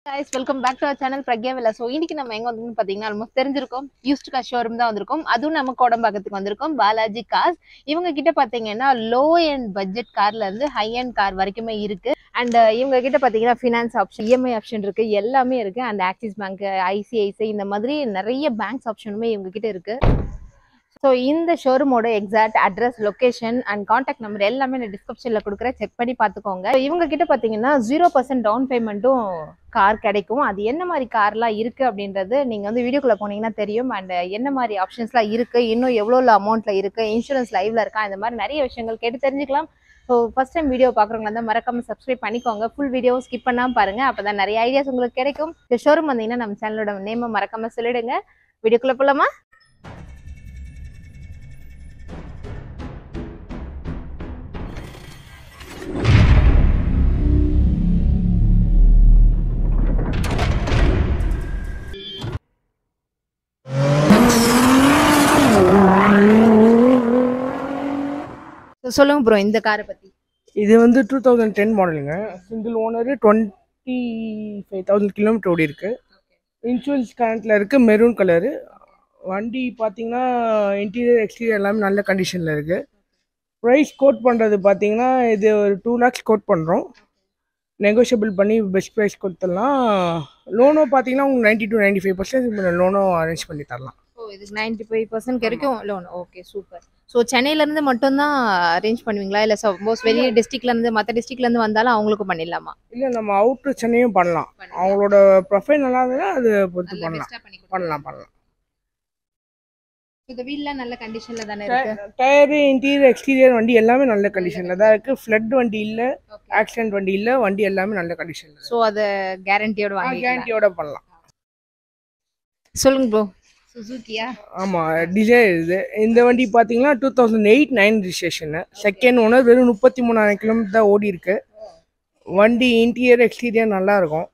guys welcome back to our channel Pragya villa so இன்னைக்கு நம்ம எங்க வந்திருக்கோம் பாத்தீங்கன்னா ஆல்மோஸ்ட் தெரிஞ்சிருக்கோம் யூஸ்ட் கார் ஷோரூம் தான் வந்திருக்கோம் அதுவும் நம்ம கோடம்பாக்கத்துக்கு வந்திருக்கோம் பாலாஜி கார்ஸ் இவங்க கிட்ட பாத்தீங்கன்னா லோ அண்ட் பட்ஜெட் கார்ல இருந்து ஹை அண்ட் கார் வரைக்குமே இருக்கு அண்ட் இவங்க கிட்ட பாத்தீங்கன்னா ஃபினான்ஸ் ஆப்ஷன் இஎம்ஐ ஆப்ஷன் இருக்கு எல்லாமே இருக்கு அண்ட் ஆக்சிஸ் பேங்க் ஐசிஐசிஐ இந்த மாதிரி நிறைய பேங்க்ஸ் ஆப்ஷனுமே இவங்க கிட்ட இருக்கு ஸோ இந்த ஷோரூமோட exact address location and contact number எல்லாமே நான் டிஸ்கிரிப்ஷனில் கொடுக்குறேன் செக் பண்ணி பார்த்துக்கோங்க So, இவங்க கிட்ட பார்த்தீங்கன்னா ஜீரோ பர்சன்ட் டவுன் பேமெண்ட்டும் கார் கிடைக்கும் அது என்ன மாதிரி கார்லாம் இருக்குது அப்படின்றது நீங்கள் வந்து வீடியோக்குள்ளே போனீங்கன்னா தெரியும் அண்ட் என்ன மாதிரி ஆப்ஷன்ஸ்லாம் இருக்குது இன்னும் எவ்வளோ அமௌண்ட்டில் இருக்குது இன்சூரன்ஸ் லைவ்ல இருக்கா இந்த மாதிரி நிறைய விஷயங்கள் கேட்டு தெரிஞ்சுக்கலாம் ஸோ ஃபஸ்ட் டைம் வீடியோ பார்க்குறவங்க வந்து மறக்காம சப்ஸ்கிரைப் பண்ணிக்கோங்க ஃபுல் வீடியோ ஸ்கிப் பண்ணாமல் பாருங்கள் அப்போ தான் நிறைய ஐடியாஸ் உங்களுக்கு கிடைக்கும் இந்த ஷோரூம் வந்தீங்கன்னா நம்ம சேனலோட நேமை மறக்காம சொல்லிடுங்க வீடியோக்குள்ளே போகலாமா So, சொல்லுங்க ப்ரோ இந்த காரை பற்றி இது வந்து டூ தௌசண்ட் டென் மாடலுங்க single owner twenty five thousand kilometre ஓடி இருக்கு இன்சூரன்ஸ் கரண்ட்டில் இருக்கு மெரூன் கலரு வண்டி பார்த்தீங்கன்னா இன்டீரியர் எக்ஸ்டீரியர் எல்லாமே நல்ல கண்டிஷனில் இருக்கு ப்ரைஸ் கோட் பண்ணுறது பார்த்தீங்கன்னா இது ஒரு டூ லேக்ஸ் கோட் பண்ணுறோம் நெகோஷியபிள் பண்ணி பெஸ்ட் ப்ரைஸ் கொடுத்துடலாம் லோனும் பார்த்தீங்கன்னா உங்களுக்கு ninety to ninety five percent லோனும் அரேஞ்ச் பண்ணி தரலாம் ஓ இதுக்கு நைன்டி ஃபைவ் பர்சன்ட் கிடைக்கும் லோன் ஓகே சூப்பர் ஸோ சென்னையிலேருந்து மட்டும்தான் அரேஞ்ச் பண்ணுவீங்களா இல்லை சப்போஸ் வெளிய டிஸ்ட்ரிக்ட்லேருந்து மற்ற டிஸ்ட்ரிக்ட்லேருந்து வந்தாலும் அவங்களுக்கு பண்ணிடலாமா இல்லை நம்ம அவுட்ரு சென்னையும் பண்ணலாம் அவங்களோட ப்ரொஃபைல் நல்லா இருந்ததுன்னா அது பொறுத்து நல்லா பண்ணலாம் பெஸ்ட்டாக பண்ணி பண்ணலாம் பண்ணலாம் இந்த வீல்லாம் நல்ல கண்டிஷனில் தானே இருக்கு டயரு இன்டீரியர் எக்ஸ்டீரியர் வண்டி எல்லாமே நல்ல கண்டிஷனில் தான் இருக்குது ஃப்ளட் வண்டி இல்லை ஆக்சிடென்ட் வண்டி இல்லை வண்டி எல்லாமே நல்ல கண்டிஷனில் ஸோ அதை கேரண்டியோட வாங்கி கேரண்டியோட பண்ணலாம் சொல்லுங்க ப்ரோ சுசுக்கியா ஆமாம் டிசைர் இது இந்த வண்டி பார்த்தீங்கன்னா two thousand eight nine registration second owner வெறும் முப்பத்தி மூணாயிரம் கிலோமீட்டர் தான் ஓடி இருக்கு வண்டி இன்டீரியர் எக்ஸ்டீரியர் நல்லா இருக்கும்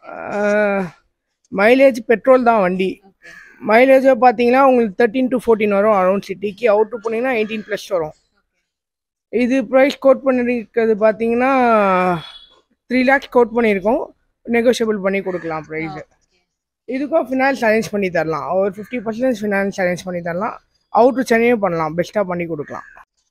மைலேஜ் பெட்ரோல் தான் வண்டி மைலேஜை பார்த்தீங்கன்னா உங்களுக்கு தேர்ட்டின் டு ஃபோர்டீன் வரும் அரௌண்ட் சிட்டிக்கு அவுட்டு போனீங்கன்னா எயிட்டீன் ப்ளஸ் வரும் இது ப்ரைஸ் கோட் பண்ணியிருக்கிறது பார்த்தீங்கன்னா த்ரீ லேக்ஸ் கோட் பண்ணியிருக்கோம் நெகோஷியபிள் பண்ணி கொடுக்கலாம் ப்ரைஸு இதுக்கும் ஃபினான்ஸ் அரேஞ்ச் பண்ணி தரலாம் ஒரு ஃபிஃப்டி பர்சன்டேஜ் ஃபினான்ஸ் அரேஞ்ச் பண்ணி தரலாம் அவுட்ரு சென்னையும் பண்ணலாம் பெஸ்ட்டாக பண்ணி கொடுக்கலாம்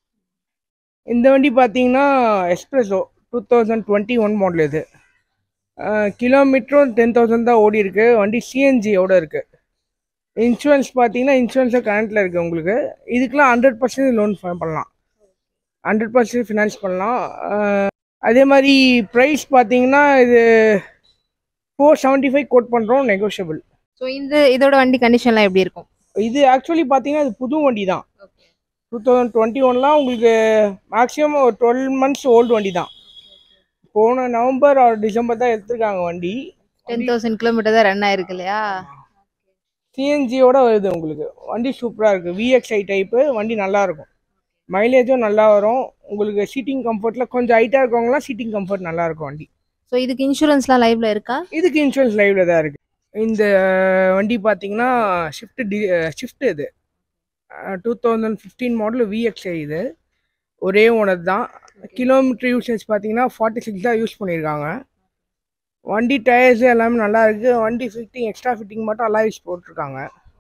இந்த வண்டி பார்த்தீங்கன்னா S-Presso two thousand twenty one model இது கிலோமீட்டரும் டென் தௌசண்ட் தான் ஓடி இருக்கு வண்டி சிஎன்ஜியோட இருக்கு இன்சூரன்ஸ் பார்த்தீங்கன்னா இன்சூரன்ஸும் கரண்ட்டில் இருக்குது உங்களுக்கு இதுக்கெலாம் ஹண்ட்ரட் பர்சன்டேஜ் லோன் பண்ணலாம் ஹண்ட்ரட் பர்சன்டேஜ் ஃபினான்ஸ் பண்ணலாம் அஹ், அதே மாதிரி ப்ரைஸ் பார்த்தீங்கன்னா இது ஃபோர் செவன்ட்டி ஃபைவ் கோட் பண்ணுறோம் நெகோஷியபிள் ஸோ இந்த இதோட வண்டி கண்டிஷன்லாம் எப்படி இருக்கும் இது ஆக்சுவலி பார்த்தீங்கன்னா இது புது வண்டி தான் டூ தௌசண்ட் டுவெண்ட்டி ஒன்லாம் உங்களுக்கு மேக்ஸிமம் ஒரு டுவெல் மந்த்ஸ் ஓல்டு வண்டி தான் போன நவம்பர் ஆர் டிசம்பர் தான் எடுத்திருக்காங்க வண்டி டென் தௌசண்ட் கிலோமீட்டர் தான் ரன் ஆயிருக்கு இல்லையா சிஎன்ஜியோட வருது உங்களுக்கு வண்டி சூப்பராக இருக்குது விஎக்ஸ்ஐ டைப்பு வண்டி நல்லா இருக்கும் மைலேஜும் நல்லா வரும் உங்களுக்கு சீட்டிங் கம்ஃபர்ட்டில் கொஞ்சம் ஹைட்டாக இருக்கவங்களாம் சீட்டிங் கம்ஃபர்ட் நல்லா இருக்கும் வண்டி ஸோ இதுக்கு இன்சூரன்ஸ்லாம் லைவ்ல இருக்கா இதுக்கு இன்சூரன்ஸ் லைவ்ல தான் இருக்குது இந்த வண்டி பார்த்தீங்கன்னா ஷிஃப்ட் டி ஷிஃப்ட் இது two thousand fifteen model VXI இது ஒரே ஓனர் தான் கிலோமீட்டர் யூசேஜ் பார்த்தீங்கன்னா ஃபார்ட்டி சிக்ஸ் தான் யூஸ் பண்ணியிருக்காங்க வண்டி டயர்ஸ் எல்லாமே நல்லா இருக்குது வண்டி ஃபிட்டிங் எக்ஸ்ட்ரா ஃபிட்டிங் மட்டும் நல்லா யூஸ் போட்டிருக்காங்க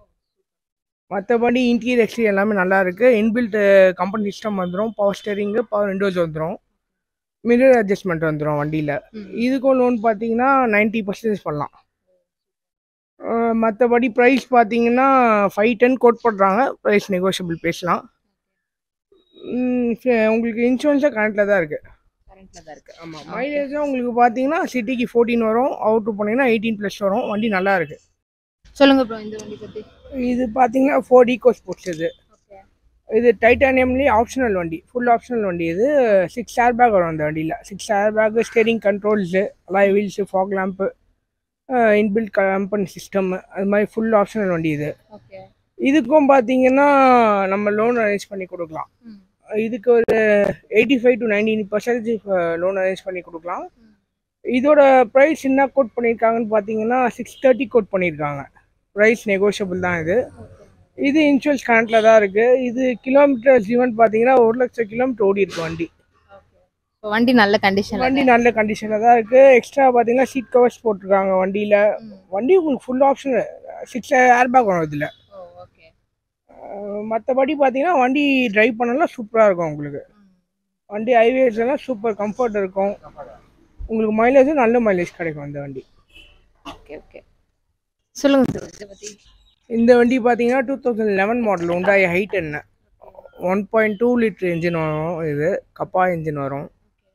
மற்றபடி இன்டீரியர் எக்ஸ்டீரியர் எல்லாமே நல்லா இருக்குது இன்பில்ட் கம்பெனி சிஸ்டம் வந்துடும் பவர் ஸ்டேரிங்கு பவர் விண்டோஸ் வந்துடும் மிரர் அட்ஜஸ்ட்மெண்ட் வந்துடும் வண்டியில் இதுக்கும் லோன் பார்த்தீங்கன்னா நைன்ட்டி பர்சன்டேஜ் பண்ணலாம் மற்றபடி ப்ரைஸ் பார்த்தீங்கன்னா ஃபைவ் டென் கோட் பண்ணுறாங்க ப்ரைஸ் நெகோஷியபிள் பேசலாம் ம், சரி, உங்களுக்கு இன்சூரன்ஸாக கரண்ட்டில் தான் இருக்குது கரண்ட்ல தான் இருக்கு ஆமாம் மைலேஜும் உங்களுக்கு பார்த்தீங்கன்னா சிட்டிக்கு ஃபோர்டீன் வரும் அவுட்ரு போனீங்கன்னா எயிட்டீன் ப்ளஸ் வரும் வண்டி நல்லா இருக்குது சொல்லுங்க ப்ரோ இந்த வண்டி பத்தி இது பார்த்தீங்கன்னா ஃபோர் ஈகோ ஸ்போர்ட்ஸ் இது இது டைட்டானியம்லேயே ஆப்ஷனல் வண்டி ஃபுல் ஆப்ஷனல் வண்டி இது சிக்ஸ் ஏர் பேக் வரும் அந்த வண்டியில் six air bag steering controls alloy wheels fog lamp inbuilt company system அது மாதிரி ஃபுல் ஆப்ஷனல் வண்டி இது ஓகே இதுக்கும் பார்த்தீங்கன்னா நம்ம லோன் அரேஞ்ச் பண்ணி கொடுக்கலாம் இதுக்கு ஒரு eighty five to nineteen percentage loan arrange பண்ணி கொடுக்கலாம் இதோட ப்ரைஸ் என்ன கோட் பண்ணியிருக்காங்கன்னு பார்த்தீங்கன்னா சிக்ஸ் தேர்ட்டி கோட் பண்ணியிருக்காங்க ப்ரைஸ் நெகோஷியபிள் தான் இது இது இன்சூரன்ஸ் கரண்ட்டில் தான் இருக்குது இது கிலோமீட்டர் ஈவன் பார்த்தீங்கன்னா ஒரு லட்சம் கிலோமீட்டர் ஓடி இருக்கு வண்டி இப்போ வண்டி நல்ல கண்டிஷன் வண்டி நல்ல கண்டிஷனில் தான் இருக்குது எக்ஸ்ட்ரா பார்த்தீங்கன்னா சீட் கவர்ஸ் போட்டிருக்காங்க வண்டியில் வண்டி உங்களுக்கு full option six air bag வரும் இதில் ஓகே மற்றபடி பார்த்தீங்கன்னா வண்டி டிரைவ் பண்ணலாம் சூப்பராக இருக்கும் உங்களுக்கு வண்டி ஹைவேஸ் எல்லாம் சூப்பர் கம்ஃபர்ட் இருக்கும் உங்களுக்கு மைலேஜும் நல்ல மைலேஜ் கிடைக்கும் இந்த வண்டி ஓகே ஓகே சொல்லுங்க சார் இதை பத்தி இந்த வண்டி பார்த்தீங்கன்னா two thousand eleven model Hyundai ஹைட் என்ன one point two litre engine வரும் இது கப்பா இன்ஜின் வரும்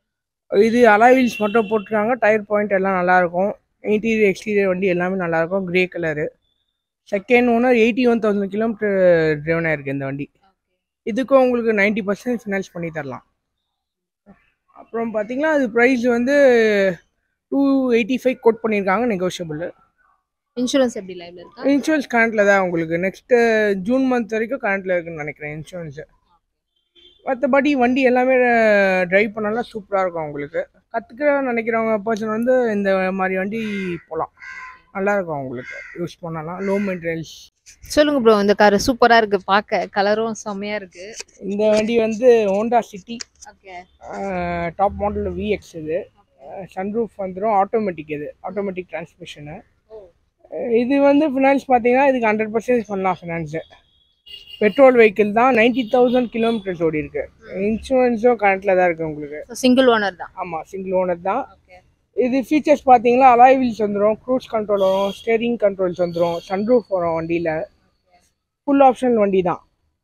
இது அலாய்வீல்ஸ் மட்டும் போட்டிருக்காங்க டயர் பாயிண்ட் எல்லாம் நல்லாயிருக்கும் இன்டீரியர் எக்ஸ்டீரியர் வண்டி எல்லாமே நல்லாயிருக்கும் grey colour second owner eighty one thousand kilometer driven ஆயிருக்கு இந்த வண்டி இதுக்கும் உங்களுக்கு நைன்ட்டி பர்சன்ட் ஃபினான்ஸ் பண்ணி தரலாம் அப்புறம் பார்த்தீங்கன்னா அது ப்ரைஸ் வந்து டூ எயிட்டி ஃபைவ் கோட் பண்ணியிருக்காங்க நெகோஷியபிள் இன்சூரன்ஸ் எப்படி லைவ்ல இருக்கா இன்சூரன்ஸ் கரண்ட்டில் தான் உங்களுக்கு நெக்ஸ்ட்டு ஜூன் மந்த் வரைக்கும் கரண்ட்டில் இருக்குன்னு நினைக்கிறேன் இன்சூரன்ஸு மற்றபடி வண்டி எல்லாமே ட்ரைவ் பண்ணலாம் சூப்பராக இருக்கும் உங்களுக்கு கற்றுக்க நினைக்கிறவங்க பர்சன் வந்து இந்த மாதிரி வண்டி போகலாம் நல்லாயிருக்கும் உங்களுக்கு யூஸ் பண்ணலாம் லோ மெயின்டெனன்ஸ் சொல்லுங்க ப்ரோ இந்த கார் சூப்பரா இருக்கு பார்க்க கலரும் செம்மையா இருக்கு இந்த வண்டி வந்து Honda City okay top model VX இது சன்ரூஃப் வந்துடும் ஆட்டோமேட்டிக் இது ஆட்டோமேட்டிக் டிரான்ஸ்மிஷனு இது வந்து ஃபினான்ஸ் பார்த்தீங்கன்னா இதுக்கு ஹண்ட்ரட் பர்சன்டேஜ் பண்ணலாம் ஃபினான்ஸு பெட்ரோல் வெஹிக்கிள் தான் நைன்டி தௌசண்ட் கிலோமீட்டர்ஸ் ஓடி இருக்கு இன்சூரன்ஸும் கரண்ட்டில் தான் இருக்குது உங்களுக்கு சிங்கிள் ஓனர் தான் ஆமாம் சிங்கிள் ஓனர் தான் ஓகே இது ஃபீச்சர்ஸ் பார்த்தீங்கன்னா அலாய் வீல்ஸ் வந்துடும் க்ரூஸ் கண்ட்ரோல் வரும் ஸ்டேரிங் கண்ட்ரோல்ஸ் வந்துடும் சன்ரூஃப் வரும் வண்டியில் ஃபுல் ஆப்ஷன் வண்டி தான்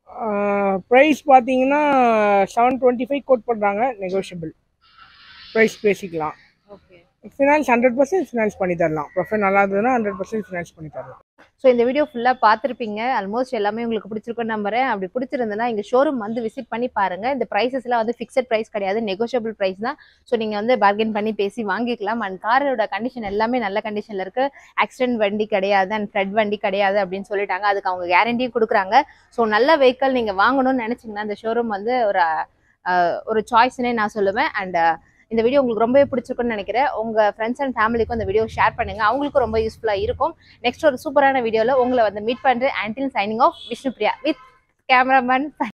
ப்ரைஸ் பார்த்தீங்கன்னா செவன் டுவெண்ட்டி ஃபைவ் கோட் பண்ணுறாங்க நெகோஷியபிள் ப்ரைஸ் பேசிக்கலாம் okay finance hundred percent finance பண்ணி தரலாம் ப்ரொஃபைல் நல்லா இருந்ததுன்னா ஹண்ட்ரட் பர்சன்ட் ஃபினான்ஸ் பண்ணி தரலாம் ஸோ இந்த வீடியோ ஃபுல்லாக பார்த்துருப்பீங்க ஆல்மோஸ்ட் எல்லாமே உங்களுக்கு பிடிச்சிருக்குன்னு நம்புறேன் அப்படி பிடிச்சிருந்ததுன்னா இங்கே ஷோரூம் வந்து விசிட் பண்ணி பாருங்க இந்த ப்ரைஸஸ்லாம் வந்து ஃபிக்ஸட் ப்ரைஸ் கிடையாது நெகோஷியபிள் ப்ரைஸ் தான் ஸோ நீங்கள் வந்து பார்கெயின் பண்ணி பேசி வாங்கிக்கலாம் அண்ட் காரோட கண்டிஷன் எல்லாமே நல்ல கண்டிஷனில் இருக்கு ஆக்சிடென்ட் வண்டி கிடையாது அண்ட் ஃப்ளட் வண்டி கிடையாது அப்படின்னு சொல்லிட்டாங்க அதுக்கு அவங்க கேரண்டியும் கொடுக்குறாங்க ஸோ நல்ல வெஹிக்கல் நீங்கள் வாங்கணும்னு நினச்சிங்கன்னா இந்த ஷோரூம் வந்து ஒரு அஹ், ஒரு சாய்ஸ்னே நான் சொல்லுவேன் அண்ட் இந்த வீடியோ உங்களுக்கு ரொம்பவே பிடிச்சிருக்குன்னு நினைக்கிறேன் உங்க ஃப்ரெண்ட்ஸ் அண்ட் ஃபேமிலிக்கும் இந்த வீடியோ ஷேர் பண்ணுங்க அவங்களுக்கும் ரொம்ப யூஸ்ஃபுல்லா இருக்கும் நெக்ஸ்ட் ஒரு சூப்பரான வீடியோல உங்களை வந்து மீட் பண்றேன் ஆண்டில் signing off Vishnupriya with cameraman